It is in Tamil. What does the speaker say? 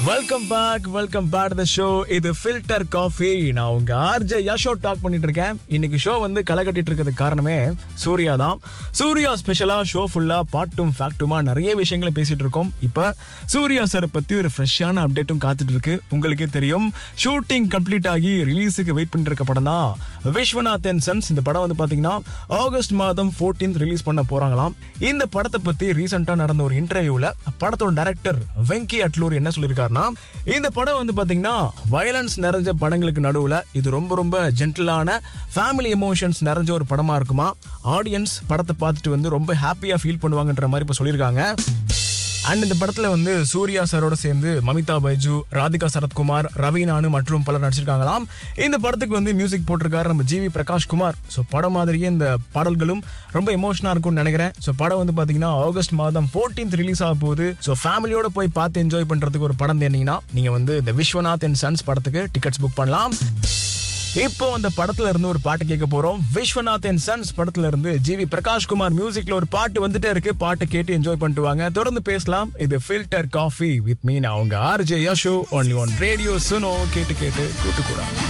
welcome back welcome back the show இது ஃபில்டர் காஃபி நான் உங்க ஆர்ஜே யஷோ டாக் பண்ணிட்டு இருக்கேன் இன்னைக்கு ஷோ வந்து களை கட்டிட்டு இருக்கிறதுக்கு காரணமே சூர்யா தான் சூர்யா ஸ்பெஷலா ஷோ ஃபுல்லா பாட்டும் ஃபேக்ட்டுமா நிறைய விஷயங்களை பேசிட்டு இருக்கோம் இப்ப சூர்யா சார் பத்தி ஒரு ஃப்ரெஷ்ஷான அப்டேட்டும் காத்துட்டு இருக்கு உங்களுக்கே தெரியும் ஷூட்டிங் கம்ப்ளீட் ஆகி ரிலீஸுக்கு வெயிட் பண்ணிட்டு இருக்க படம் தான் விஸ்வநாத் அண்ட் சன்ஸ் இந்த படம் வந்து பாத்தீங்கன்னா ஆகஸ்ட் மாதம் 14th ரிலீஸ் பண்ண போறாங்களாம் இந்த படத்தை பத்தி ரீசெண்டா நடந்த ஒரு இன்டர்வியூல படத்தோட டைரக்டர் வெங்கி அட்லூர் என்ன சொல்லியிருக்காருன்னா இந்த படம் வந்து பாத்தீங்கன்னா வயலன்ஸ் நிறைஞ்ச படங்களுக்கு நடுவுல இது ரொம்ப ரொம்ப ஜென்டிலான ஃபேமிலி எமோஷன்ஸ் நிறைஞ்ச ஒரு படமா இருக்குமா ஆடியன்ஸ் படத்தை பார்த்துட்டு வந்து ரொம்ப ஹாப்பியா ஃபீல் பண்ணுவாங்கன்ற மாதிரி இப்ப சொல்லியிருக்காங்க அண்ட் இந்த படத்துல வந்து சூர்யா சாரோட சேர்ந்து மமிதா பைஜு ராதிகா சரத்குமார் ரவீனானு மற்றும் பலர் நடிச்சிருக்காங்களாம் இந்த படத்துக்கு வந்து மியூசிக் போட்டிருக்காரு நம்ம ஜிவி பிரகாஷ் குமார் ஸோ படம் மாதிரியே இந்த பாடல்களும் ரொம்ப எமோஷனா இருக்கும்னு நினைக்கிறேன் ஸோ படம் வந்து பாத்தீங்கன்னா ஆகஸ்ட் மாதம் 14th ரிலீஸ் ஆக போகுது ஸோ ஃபேமிலியோட போய் பார்த்து என்ஜாய் பண்றதுக்கு ஒரு படம் தேடிங்கன்னா நீங்க வந்து இந்த விஸ்வநாத் அண்ட் சன்ஸ் படத்துக்கு டிக்கெட்ஸ் புக் பண்ணலாம் இப்போ அந்த படத்துல இருந்து ஒரு பாட்டு கேட்க போறோம் விஸ்வநாத் அண்ட் சன்ஸ் படத்துல இருந்து ஜிவி பிரகாஷ் குமார் மியூசிக்ல ஒரு பாட்டு வந்துட்டே இருக்கு பாட்டு கேட்டு என்ஜாய் பண்ணிட்டு வாங்க தொடர்ந்து பேசலாம் இது ஃபில்டர் காஃபி வித் மீன் அவங்க ஆர்ஜே யஷோ ஒன்லி ஒன் ரேடியோ சுனோ கேட்டு கேட்டு கூட்டு கூட